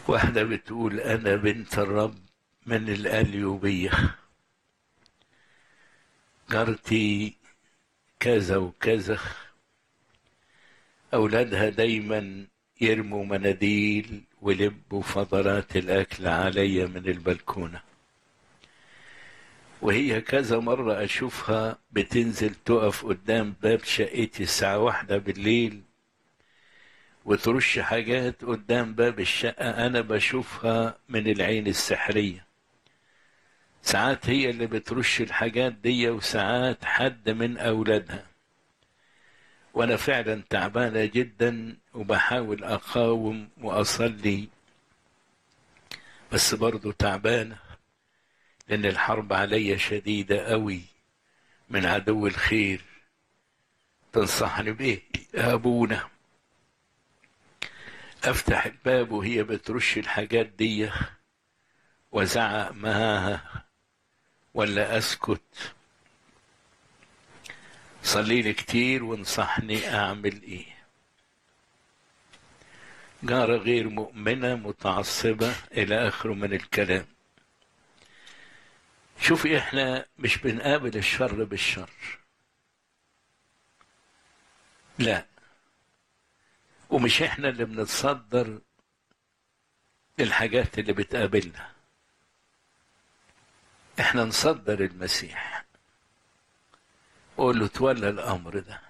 واحدة بتقول أنا بنت الرب من الأليوبية جارتي كذا وكذا أولادها دايما يرموا مناديل ويلبوا فضلات الأكل عليا من البلكونة وهي كذا مرة أشوفها بتنزل تقف قدام باب شقتي الساعة واحدة بالليل وترش حاجات قدام باب الشقة أنا بشوفها من العين السحرية ساعات هي اللي بترش الحاجات دي وساعات حد من أولادها وأنا فعلا تعبانة جدا وبحاول أقاوم وأصلي بس برضو تعبانة لأن الحرب عليا شديدة قوي من عدو الخير تنصحني بإيه يا أبونا أفتح الباب وهي بترش الحاجات دي وزعق معاها ولا أسكت صلي لي كتير وانصحني أعمل إيه جارة غير مؤمنة متعصبة إلى آخره من الكلام شوفي إحنا مش بنقابل الشر بالشر لا ومش إحنا اللي بنتصدر الحاجات اللي بتقابلنا إحنا نصدر المسيح وقول له تولى الأمر ده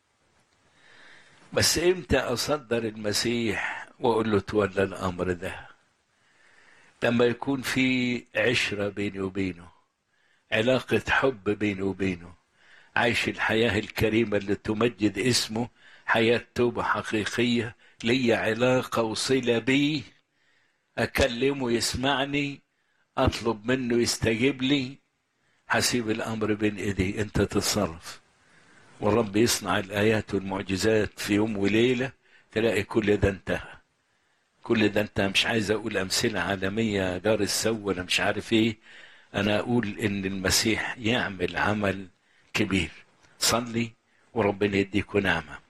بس إمتى أصدر المسيح وأقول له تولى الأمر ده لما يكون في عشرة بيني وبينه علاقة حب بيني وبينه عايش الحياة الكريمة اللي تمجد اسمه حياة توبة حقيقية لي علاقة وصلة بيه أكلمه يسمعني أطلب منه يستجيب لي هسيب الأمر بين إيديه أنت تتصرف والرب يصنع الآيات والمعجزات في يوم وليلة تلاقي كل ده انتهى كل ده انت مش عايز اقول امثله عالميه جار السو ولا مش عارف ايه انا اقول ان المسيح يعمل عمل كبير صلي وربنا يديكوا نعمه